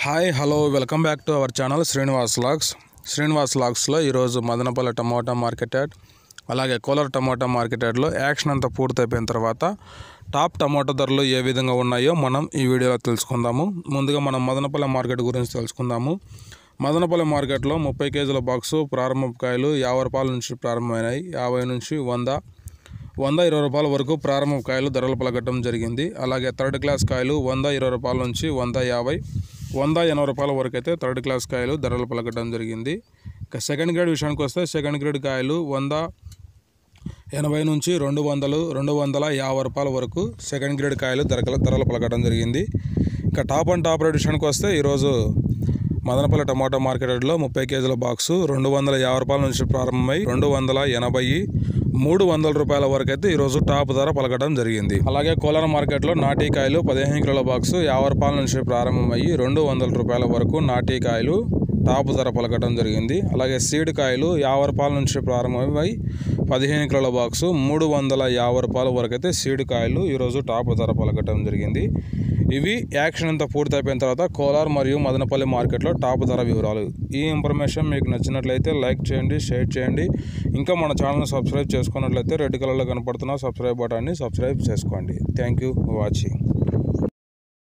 hi hello welcome back to our channel Srinivas logs Srinivas లాగ్స్లో ఈరోజు Madanapalle tomato market yard అలాగే Kolar tomato market యార్డ్లో auction అంతా పూర్తయిపోయిన తర్వాత టాప్ టమోటా ధరలు ఏ విధంగా ఉన్నాయో మనం ఈ వీడియోలో తెలుసుకుందాము ముందుగా మనం మదనపల్లి మార్కెట్ గురించి తెలుసుకుందాము మదనపల్లి మార్కెట్లో ముప్పై కేజీల బాక్సు ప్రారంభ కాయలు యాభై రూపాయల నుంచి ప్రారంభమైనాయి యాభై నుంచి వంద వంద ఇరవై రూపాయల వరకు ప్రారంభ కాయలు ధరలు పలకటం జరిగింది అలాగే థర్డ్ క్లాస్ కాయలు వంద ఇరవై రూపాయల నుంచి వంద యాభై వంద ఎనభై రూపాయల వరకు అయితే థర్డ్ క్లాస్ కాయలు ధరలు పలకటం జరిగింది ఇక సెకండ్ గ్రేడ్ విషయానికి వస్తే సెకండ్ గ్రేడ్ కాయలు వంద ఎనభై నుంచి రెండు వందలు రెండు వందల యాభై రూపాయల వరకు సెకండ్ గ్రేడ్ కాయలు ధరలు ధరలు పలకడం జరిగింది ఇక టాప్ అండ్ టాప్ రేట్ విషయానికి వస్తే ఈరోజు మదనపల్లి టమాటా మార్కెట్లో ముప్పై కేజీల బాక్సు రెండు వందల యాభై రూపాయల నుంచి ప్రారంభమై రెండు వందల ఎనభై మూడు వందల రూపాయల వరకు అయితే ఈరోజు టాప్ ధర పలకడం జరిగింది అలాగే కోలార్ మార్కెట్లో నాటీ కాయలు పదిహేను కిలోల బాక్సు యాభై రూపాయల నుంచి ప్రారంభమయ్యి రెండు వందల రూపాయల వరకు నాటీ కాయలు టాప్ ధర పలకడం జరిగింది అలాగే సీడ్ కాయలు యాభై రూపాయల నుంచి ప్రారంభమై పదిహేను కిలోల బాక్సు మూడు వందల యాభై రూపాయల వరకు అయితే సీడ్ కాయలు ఈరోజు టాప్ ధర పలకటం జరిగింది ఇవి యాక్షన్ అంతా పూర్తి అయిపోయిన తర్వాత కోలార్ మరియు మదనపల్లి మార్కెట్లో టాప్ ధర వివరాలు ఈ ఇన్ఫర్మేషన్ మీకు నచ్చినట్లయితే లైక్ చేయండి షేర్ చేయండి ఇంకా మన ఛానల్ని సబ్స్క్రైబ్ చేసుకున్నట్లయితే రెడ్ కలర్లో కనపడుతున్న సబ్స్క్రైబ్ బటన్ని సబ్స్క్రైబ్ చేసుకోండి థ్యాంక్ యూ ఫర్ వాచింగ్